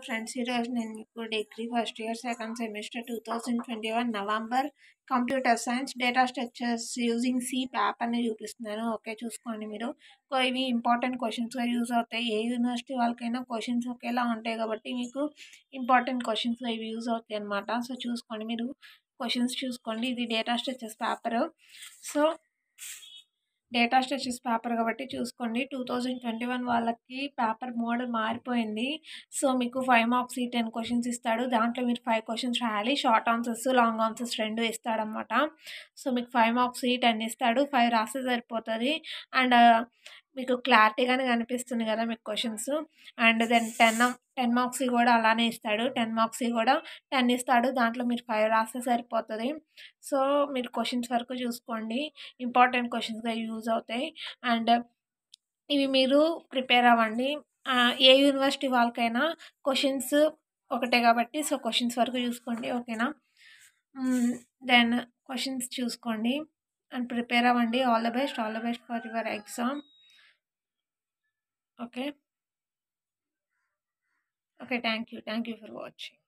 friends ఈరోజు నేను మీకు degree first year second semester two thousand twenty one November computer science data structures using C పేపర్ని చూపిస్తున్నాను okay చూసుకోండి మీరు సో ఇవి ఇంపార్టెంట్ క్వశ్చన్స్గా యూజ్ అవుతాయి ఏ యూనివర్సిటీ వాళ్ళకైనా క్వశ్చన్స్ ఒకేలా ఉంటాయి కాబట్టి మీకు ఇంపార్టెంట్ క్వశ్చన్స్ ఇవి యూజ్ అవుతాయి అనమాట సో చూసుకోండి మీరు క్వశ్చన్స్ చూసుకోండి ఇది data structures paper so data structures paper కాబట్టి చూసుకోండి టూ థౌజండ్ ట్వంటీ వన్ వాళ్ళకి పేపర్ మోడల్ మారిపోయింది సో మీకు ఫైవ్ మార్క్స్ ఈ టెన్ క్వశ్చన్స్ ఇస్తాడు దాంట్లో మీరు ఫైవ్ క్వశ్చన్స్ రాయాలి షార్ట్ ఆన్సర్స్ లాంగ్ ఆన్సర్స్ రెండు ఇస్తాడనమాట సో మీకు ఫైవ్ మార్క్స్ ఈ టెన్ ఇస్తాడు ఫైవ్ రాస్తే సరిపోతుంది అండ్ మీకు క్లారిటీగానే కనిపిస్తుంది కదా మీకు questions and then ten ten marks కూడా అలానే ఇస్తాడు టెన్ మార్క్స్ కూడా టెన్ ఇస్తాడు దాంట్లో మీరు ఫైవ్ రాస్తే సరిపోతుంది సో మీరు క్వశ్చన్స్ వరకు చూసుకోండి ఇంపార్టెంట్ క్వశ్చన్స్గా యూజ్ అవుతాయి అండ్ ఇవి మీరు ప్రిపేర్ అవ్వండి ఏ యూనివర్సిటీ వాళ్ళకైనా క్వశ్చన్స్ ఒకటే కాబట్టి సో క్వశ్చన్స్ వరకు చూసుకోండి ఓకేనా దెన్ క్వశ్చన్స్ చూసుకోండి అండ్ ప్రిపేర్ అవ్వండి all the best all the best for your exam okay okay thank you thank you for watching